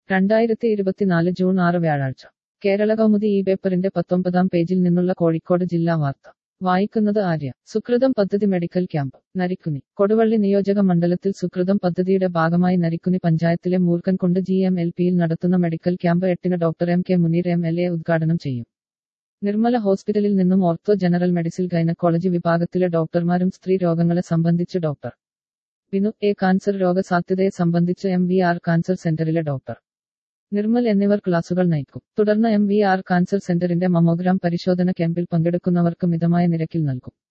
രണ്ടായിരത്തി ഇരുപത്തിനാല് ജൂൺ ആറ് വ്യാഴാഴ്ച കേരള കൗമുദി ഈ പേപ്പറിന്റെ പത്തൊമ്പതാം പേജിൽ നിന്നുള്ള കോഴിക്കോട് ജില്ലാ വാർത്ത വായിക്കുന്നത് ആര്യ സുകൃതം പദ്ധതി മെഡിക്കൽ ക്യാമ്പ് നരിക്കുനി കൊടുവള്ളി നിയോജക മണ്ഡലത്തിൽ സുകൃതം പദ്ധതിയുടെ ഭാഗമായി നരിക്കുനി പഞ്ചായത്തിലെ മൂർക്കൻകുണ്ട് ജി എം എൽ പിയിൽ നടത്തുന്ന മെഡിക്കൽ ക്യാമ്പ് എട്ടിന് doctor M K Muneer M L A ഉദ്ഘാടനം ചെയ്യും നിർമ്മല ഹോസ്പിറ്റലിൽ നിന്നും ഓർത്തോ ജനറൽ മെഡിസിൻ ഗൈനക്കോളജി വിഭാഗത്തിലെ ഡോക്ടർമാരും സ്ത്രീ രോഗങ്ങളെ സംബന്ധിച്ച് ഡോക്ടർ ബിനു എ കാൻസർ രോഗസാധ്യതയെ സംബന്ധിച്ച് എം വി ആർ കാൻസർ സെന്ററിലെ ഡോക്ടർ നിർമ്മൽ എന്നിവർ ക്ലാസുകൾ നയിക്കും തുടർന്ന് എം വി ആർ കാൻസർ സെന്ററിന്റെ മമോഗ്രാം പരിശോധന ക്യാമ്പിൽ പങ്കെടുക്കുന്നവർക്ക് മിതമായ നിരക്കിൽ നൽകും